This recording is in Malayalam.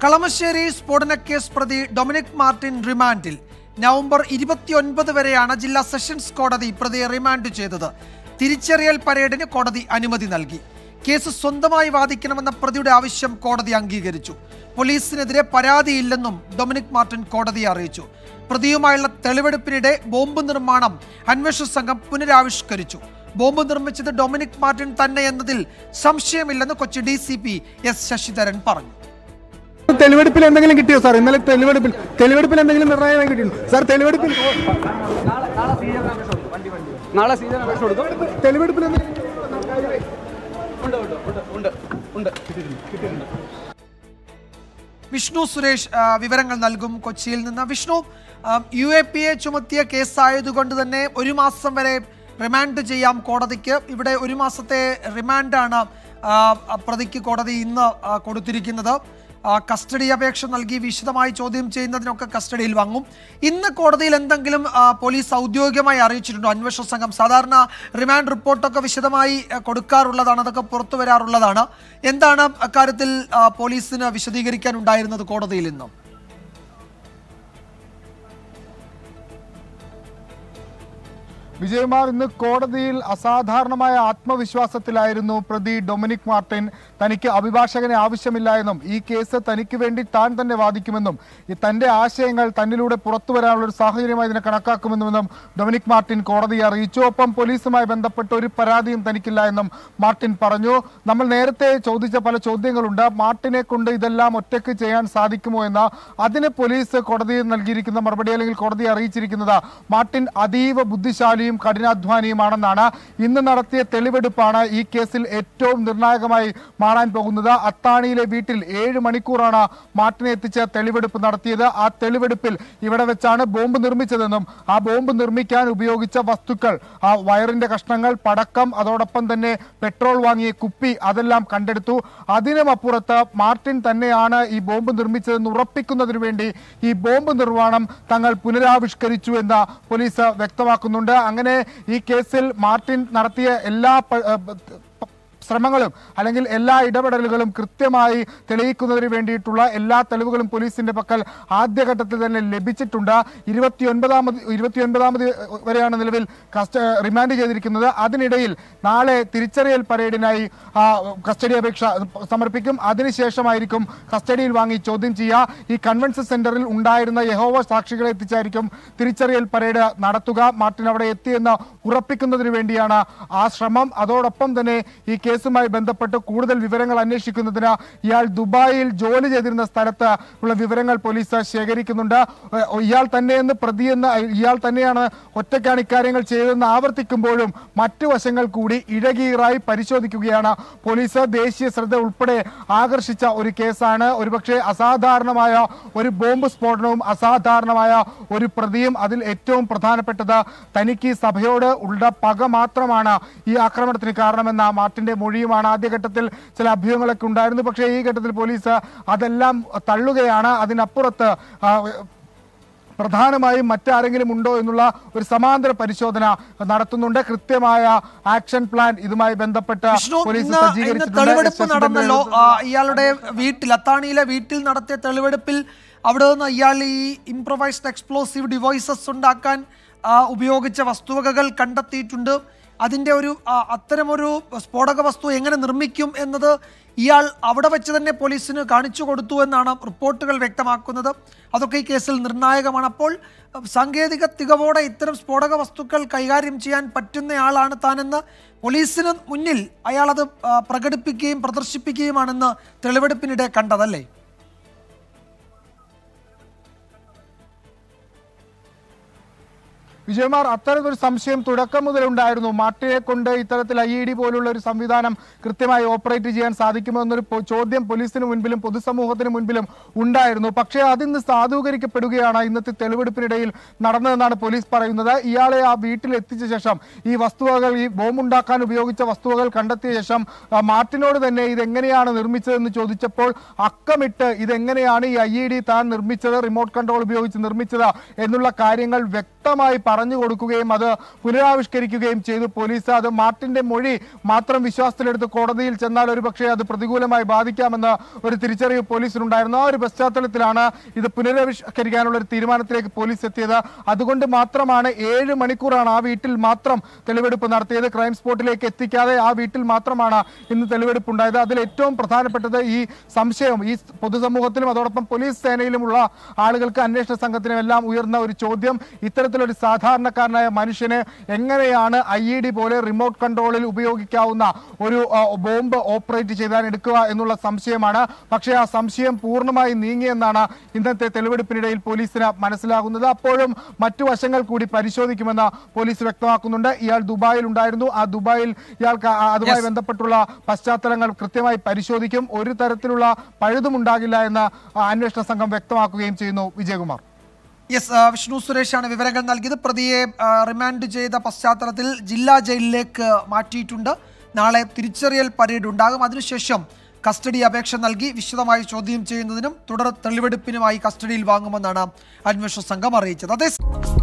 കളമശ്ശേരി സ്ഫോടനക്കേസ് പ്രതി ഡൊമിനിക് മാർട്ടിൻ റിമാൻഡിൽ നവംബർ ഇരുപത്തിയൊൻപത് വരെയാണ് ജില്ലാ സെഷൻസ് കോടതി പ്രതിയെ റിമാൻഡ് ചെയ്തത് തിരിച്ചറിയൽ പരേഡിന് കോടതി അനുമതി നൽകി കേസ് സ്വന്തമായി വാദിക്കണമെന്ന പ്രതിയുടെ ആവശ്യം കോടതി അംഗീകരിച്ചു പോലീസിനെതിരെ പരാതിയില്ലെന്നും ഡൊമിനിക് മാർട്ടിൻ കോടതിയെ അറിയിച്ചു പ്രതിയുമായുള്ള തെളിവെടുപ്പിനിടെ ബോംബ് നിർമ്മാണം അന്വേഷണ സംഘം പുനരാവിഷ്കരിച്ചു ബോംബ് നിർമ്മിച്ചത് ഡൊമിനിക് മാർട്ടിൻ തന്നെ എന്നതിൽ സംശയമില്ലെന്ന് Kochi D C P S Sasidharan പറഞ്ഞു തെളിവെടുപ്പിൽ എന്തെങ്കിലും കിട്ടിയോ സാർ ഇന്നലെ തെളിവെടുപ്പിൽ തെളിവെടുപ്പിൽ എന്തെങ്കിലും നിർണയമായി കിട്ടിയോ സാർ തെളിവെടുപ്പിൽ നാളെ സീസൺ അപേക്ഷ കൊടുക്കും തെളിവെടുപ്പിൽ എന്തെങ്കിലും വിഷ്ണു സുരേഷ് ആ, വിവരങ്ങൾ നൽകും കൊച്ചിയിൽ നിന്ന് വിഷ്ണു ആ, യു എ പി എ ചുമത്തിയ കേസായതുകൊണ്ട് തന്നെ ഒരു മാസം വരെ റിമാൻഡ് ചെയ്യാം കോടതിക്ക് ഇവിടെ ഒരു മാസത്തെ റിമാൻഡാണ് ആ, പ്രതിക്ക് കോടതി ഇന്ന് ആ, കൊടുത്തിരിക്കുന്നത് ആ, കസ്റ്റഡി അപേക്ഷ നൽകി വിശദമായി ചോദ്യം ചെയ്യുന്നതിനൊക്കെ കസ്റ്റഡിയിൽ വാങ്ങും ഇന്ന് കോടതിയിൽ എന്തെങ്കിലും ആ, പോലീസ് ഔദ്യോഗികമായി അറിയിച്ചിട്ടുണ്ടോ അന്വേഷണ സംഘം സാധാരണ റിമാൻഡ് റിപ്പോർട്ടൊക്കെ വിശദമായി ആ, കൊടുക്കാറുള്ളതാണ് അതൊക്കെ പുറത്തു വരാറുള്ളതാണ് എന്താണ് അക്കാര്യത്തിൽ ആ, പോലീസിന് വിശദീകരിക്കാൻ ഉണ്ടായിരുന്നത് കോടതിയിൽ ഇന്നും വിജയകുമാർ ഇന്ന് കോടതിയിൽ അസാധാരണമായ ആത്മവിശ്വാസത്തിലായിരുന്നു പ്രതി ഡൊമിനിക് മാർട്ടിൻ തനിക്ക് അഭിഭാഷകനെ ആവശ്യമില്ല എന്നും ഈ കേസ് തനിക്ക് വേണ്ടി താൻ തന്നെ വാദിക്കുമെന്നും ഈ തന്റെ ആശയങ്ങൾ തന്നിലൂടെ പുറത്തു വരാനുള്ള ഒരു സാഹചര്യമായി ഇതിനെ കണക്കാക്കുമെന്നും ഡൊമിനിക് മാർട്ടിൻ കോടതിയെ അറിയിച്ചു ഒപ്പം പോലീസുമായി ബന്ധപ്പെട്ട ഒരു പരാതിയും തനിക്കില്ല എന്നും മാർട്ടിൻ പറഞ്ഞു നമ്മൾ നേരത്തെ ചോദിച്ച പല ചോദ്യങ്ങളുണ്ട് മാർട്ടിനെ കൊണ്ട് ഇതെല്ലാം ഒറ്റയ്ക്ക് ചെയ്യാൻ സാധിക്കുമോ എന്ന അതിന് പോലീസ് കോടതിയിൽ നൽകിയിരിക്കുന്ന മറുപടി അല്ലെങ്കിൽ കോടതിയെ അറിയിച്ചിരിക്കുന്നത് മാർട്ടിൻ അതീവ ബുദ്ധിശാലിയും കഠിനാധ്വാനിയുമാണെന്നാണ് ഇന്ന് നടത്തിയ തെളിവെടുപ്പാണ് ഈ കേസിൽ ഏറ്റവും നിർണായകമായി മാറാൻ പോകുന്നത് അത്താണിയിലെ വീട്ടിൽ ഏഴ് മണിക്കൂറാണ് മാർട്ടിനെ എത്തിച്ച് തെളിവെടുപ്പ് നടത്തിയത് ആ തെളിവെടുപ്പിൽ ഇവിടെ വെച്ചാണ് ബോംബ് നിർമ്മിച്ചതെന്നും ആ ബോംബ് നിർമ്മിക്കാൻ ഉപയോഗിച്ച വസ്തുക്കൾ ആ വയറിന്റെ കഷ്ണങ്ങൾ പടക്കം അതോടൊപ്പം തന്നെ പെട്രോൾ വാങ്ങിയ കുപ്പി അതെല്ലാം കണ്ടെടുത്തു അതിനും അപ്പുറത്ത് മാർട്ടിൻ തന്നെയാണ് ഈ ബോംബ് നിർമ്മിച്ചതെന്ന് ഉറപ്പിക്കുന്നതിന് വേണ്ടി ഈ ബോംബ് നിർമ്മാണം തങ്ങൾ പുനരാവിഷ്കരിച്ചു എന്ന് പോലീസ് വ്യക്തമാക്കുന്നുണ്ട് അങ്ങനെ ഈ കേസിൽ മാർട്ടിൻ നടത്തിയ എല്ലാ പ- ഏ, പ- ശ്രമങ്ങളും അല്ലെങ്കിൽ എല്ലാ ഇടപെടലുകളും കൃത്യമായി തെളിയിക്കുന്നതിന് വേണ്ടിയിട്ടുള്ള എല്ലാ തെളിവുകളും പോലീസിന്റെ പക്കൽ ആദ്യഘട്ടത്തിൽ തന്നെ ലഭിച്ചിട്ടുണ്ട് ഇരുപത്തിയൊൻപതാമത് ഇരുപത്തിയൊൻപതാമത് വരെയാണ് നിലവിൽ കസ്റ്റ റിമാൻഡ് ചെയ്തിരിക്കുന്നത് അതിനിടയിൽ നാളെ തിരിച്ചറിയൽ പരേഡിനായി ആ, കസ്റ്റഡി അപേക്ഷ സമർപ്പിക്കും അതിനുശേഷമായിരിക്കും കസ്റ്റഡിയിൽ വാങ്ങി ചോദ്യം ചെയ്യുക ഈ കൺവെൻഷൻ സെന്ററിൽ ഉണ്ടായിരുന്ന യഹോവ സാക്ഷികളെ എത്തിച്ചായിരിക്കും തിരിച്ചറിയൽ പരേഡ് നടത്തുക മാർട്ടിൻ അവിടെ എത്തിയെന്ന് ഉറപ്പിക്കുന്നതിന് വേണ്ടിയാണ് ആ ശ്രമം അതോടൊപ്പം തന്നെ ഈ കേസുമായി ബന്ധപ്പെട്ട് കൂടുതൽ വിവരങ്ങൾ അന്വേഷിക്കുന്നതിന് ഇയാൾ ദുബായിൽ ജോലി ചെയ്തിരുന്ന സ്ഥലത്ത് ഉള്ള വിവരങ്ങൾ പോലീസ് ശേഖരിക്കുന്നുണ്ട് ഏഹ് ഇയാൾ തന്നെയെന്ന് പ്രതിയെന്ന് ഇയാൾ തന്നെയാണ് ഒറ്റയ്ക്കാണ് ഇക്കാര്യങ്ങൾ ചെയ്തതെന്ന് ആവർത്തിക്കുമ്പോഴും മറ്റു വശങ്ങൾ കൂടി ഇഴകീറായി പരിശോധിക്കുകയാണ് പോലീസ് ദേശീയ ശ്രദ്ധ ഉൾപ്പെടെ ആകർഷിച്ച ഒരു കേസാണ് ഒരുപക്ഷെ അസാധാരണമായ ഒരു ബോംബ് സ്ഫോടനവും അസാധാരണമായ ഒരു പ്രതിയും അതിൽ ഏറ്റവും പ്രധാനപ്പെട്ടത് തനിക്ക് ഈ സഭയോട് ഉള്ള പക മാത്രമാണ് ഈ ആക്രമണത്തിന് കാരണമെന്ന മാർട്ടിന്റെ മൊഴിയുമാണ് ആദ്യഘട്ടത്തിൽ ചില അഭ്യൂഹങ്ങളൊക്കെ ഉണ്ടായിരുന്നു പക്ഷേ ഈ ഘട്ടത്തിൽ പോലീസ് അതെല്ലാം തള്ളുകയാണ് അതിനപ്പുറത്ത് ആ, പ്രധാനമായും മറ്റാരെങ്കിലും ഉണ്ടോ എന്നുള്ള ഒരു സമാന്തര പരിശോധന നടത്തുന്നുണ്ട് കൃത്യമായ ആക്ഷൻ പ്ലാൻ ഇതുമായി ബന്ധപ്പെട്ട് വിഷ്ണു പോലീസ് ഇന്ന് ഇന്ന് സജ്ജീകരിച്ചിട്ടുണ്ട് തെളിവെടുപ്പ് ശശിധരൻ നടന്നല്ലോ ആ, ഇയാളുടെ വീട്ടിൽ അത്താണിയിലെ വീട്ടിൽ നടത്തിയ തെളിവെടുപ്പിൽ അവിടെ നിന്ന് ഇയാൾ ഈ ഇംപ്രവൈസ്ഡ് എക്സ്പ്ലോസീവ് ഡിവൈസസ് ഉണ്ടാക്കാൻ ആ, ഉപയോഗിച്ച വസ്തുവകകൾ കണ്ടെത്തിയിട്ടുണ്ട് അതിൻ്റെ ഒരു ആ, അത്തരമൊരു സ്ഫോടക വസ്തു എങ്ങനെ നിർമ്മിക്കും എന്നത് ഇയാൾ അവിടെ വെച്ച് തന്നെ പോലീസിന് കാണിച്ചു കൊടുത്തു എന്നാണ് റിപ്പോർട്ടുകൾ വ്യക്തമാക്കുന്നത് അതൊക്കെ ഈ കേസിൽ നിർണായകമാണ് അപ്പോൾ അഹ്, സാങ്കേതിക തികവോടെ ഇത്തരം സ്ഫോടക വസ്തുക്കൾ കൈകാര്യം ചെയ്യാൻ പറ്റുന്നയാളാണ് താനെന്ന് പോലീസിന് മുന്നിൽ അയാളത് ആ, പ്രകടിപ്പിക്കുകയും പ്രദർശിപ്പിക്കുകയുമാണെന്ന് തെളിവെടുപ്പിനിടെ കണ്ടതല്ലേ വിജയകുമാർ അത്തരമൊരു സംശയം തുടക്കം മുതൽ ഉണ്ടായിരുന്നു മാർട്ടിനെ കൊണ്ട് ഇത്തരത്തിൽ ഐ ഇ ഡി പോലുള്ള ഒരു സംവിധാനം കൃത്യമായി ഓപ്പറേറ്റ് ചെയ്യാൻ സാധിക്കുമോ എന്നൊരു പൊ- ചോദ്യം പോലീസിന് മുൻപിലും പൊതുസമൂഹത്തിന് മുൻപിലും ഉണ്ടായിരുന്നു പക്ഷേ അതിന്ന് സാധൂകരിക്കപ്പെടുകയാണ് ഇന്നത്തെ തെളിവെടുപ്പിനിടയിൽ നടന്നതെന്നാണ് പോലീസ് പറയുന്നത് ഇയാളെ ആ വീട്ടിൽ എത്തിച്ച ശേഷം ഈ വസ്തുവകൾ ഈ ബോംബുണ്ടാക്കാൻ ഉപയോഗിച്ച വസ്തുവകൾ കണ്ടെത്തിയ ശേഷം ആ, മാർട്ടിനോട് തന്നെ ഇതെങ്ങനെയാണ് നിർമ്മിച്ചതെന്ന് ചോദിച്ചപ്പോൾ അക്കമിട്ട് ഇതെങ്ങനെയാണ് ഈ ഐ ഇ ഡി താൻ നിർമ്മിച്ചത് റിമോട്ട് കൺട്രോൾ ഉപയോഗിച്ച് നിർമ്മിച്ചത് എന്നുള്ള കാര്യങ്ങൾ വ്യക്തമായി പറഞ്ഞു കൊടുക്കുകയും അത് പുനരാവിഷ്കരിക്കുകയും ചെയ്തു പോലീസ് അത് മാർട്ടിന്റെ മൊഴി മാത്രം വിശ്വാസത്തിലെടുത്ത് കോടതിയിൽ ചെന്നാൽ ഒരു പക്ഷേ അത് പ്രതികൂലമായി ബാധിക്കാമെന്ന് ഒരു തിരിച്ചറിവ് പോലീസിനുണ്ടായിരുന്നു ആ ഒരു പശ്ചാത്തലത്തിലാണ് ഇത് പുനരാവിഷ്കരിക്കാനുള്ള ഒരു തീരുമാനത്തിലേക്ക് പോലീസ് എത്തിയത് അതുകൊണ്ട് മാത്രമാണ് ഏഴ് മണിക്കൂറാണ് ആ വീട്ടിൽ മാത്രം തെളിവെടുപ്പ് നടത്തിയത് ക്രൈം സ്പോട്ടിലേക്ക് എത്തിക്കാതെ ആ വീട്ടിൽ മാത്രമാണ് ഇന്ന് തെളിവെടുപ്പ് ഉണ്ടായത് അതിൽ ഏറ്റവും പ്രധാനപ്പെട്ടത് ഈ സംശയം ഈ പൊതുസമൂഹത്തിലും അതോടൊപ്പം പോലീസ് സേനയിലുമുള്ള ആളുകൾക്ക് അന്വേഷണ സംഘത്തിനും എല്ലാം ഉയർന്ന ഒരു ചോദ്യം ഇത്തരത്തിലൊരു സാധാരണക്കാരനായ മനുഷ്യന് എങ്ങനെയാണ് ഐ ഇ ഡി പോലെ റിമോട്ട് കൺട്രോളിൽ ഉപയോഗിക്കാവുന്ന ഒരു ആ, ബോംബ് ഓപ്പറേറ്റ് ചെയ്താൽ എടുക്കുക എന്നുള്ള സംശയമാണ് പക്ഷേ ആ സംശയം പൂർണ്ണമായി നീങ്ങിയെന്നാണ് ഇന്നത്തെ തെളിവെടുപ്പിനിടയിൽ പോലീസിന് മനസ്സിലാകുന്നത് അപ്പോഴും മറ്റു വശങ്ങൾ കൂടി പരിശോധിക്കുമെന്ന് പോലീസ് വ്യക്തമാക്കുന്നുണ്ട് ഇയാൾ ദുബായിൽ ഉണ്ടായിരുന്നു ആ ദുബായിൽ ഇയാൾക്ക് ആ- അതുമായി Yes. ബന്ധപ്പെട്ടുള്ള പശ്ചാത്തലങ്ങൾ കൃത്യമായി പരിശോധിക്കും ഒരു തരത്തിലുള്ള പഴുതും ഉണ്ടാകില്ല എന്ന് ആ, അന്വേഷണ സംഘം വ്യക്തമാക്കുകയും ചെയ്യുന്നു വിജയകുമാർ യെസ് ആ, വിഷ്ണു സുരേഷാണ് വിവരങ്ങൾ നൽകിയത് പ്രതിയെ ആ, റിമാൻഡ് ചെയ്ത പശ്ചാത്തലത്തിൽ ജില്ലാ ജയിലിലേക്ക് മാറ്റിയിട്ടുണ്ട് നാളെ തിരിച്ചറിയൽ പരേഡ് ഉണ്ടാകും അതിനുശേഷം കസ്റ്റഡി അപേക്ഷ നൽകി വിശദമായി ചോദ്യം ചെയ്യുന്നതിനും തുടർ തെളിവെടുപ്പിനുമായി കസ്റ്റഡിയിൽ വാങ്ങുമെന്നാണ് അന്വേഷണ സംഘം അറിയിച്ചത് അതേ